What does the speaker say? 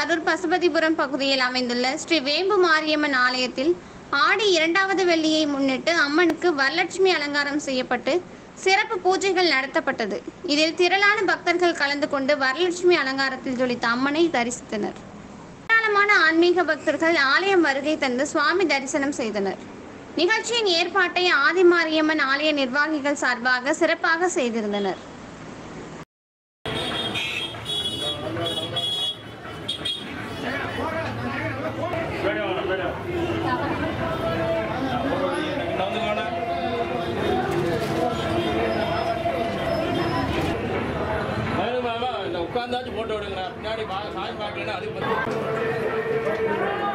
கரூர் பசுபதிபுரம் பகுதியில் அமைந்துள்ள ஸ்ரீ வேம்பு மாரியம்மன் ஆலயத்தில் ஆடி இரண்டாவது வெள்ளியை முன்னிட்டு அம்மனுக்கு வரலட்சுமி அலங்காரம் செய்யப்பட்டு சிறப்பு பூஜைகள் நடத்தப்பட்டது இதில் திரளான பக்தர்கள் கலந்து கொண்டு வரலட்சுமி அலங்காரத்தில் ஜொலித்த அம்மனை தரிசித்தனர் ஏராளமான ஆன்மீக பக்தர்கள் ஆலயம் வருகை தந்து சுவாமி தரிசனம் செய்தனர் நிகழ்ச்சியின் ஏற்பாட்டை ஆதிமாரியம்மன் ஆலய நிர்வாகிகள் சார்பாக சிறப்பாக செய்திருந்தனர் உட்காந்தாச்சும் போட்டோ விடுங்க பின்னாடி சாமி பார்க்கலன்னா அதுக்கு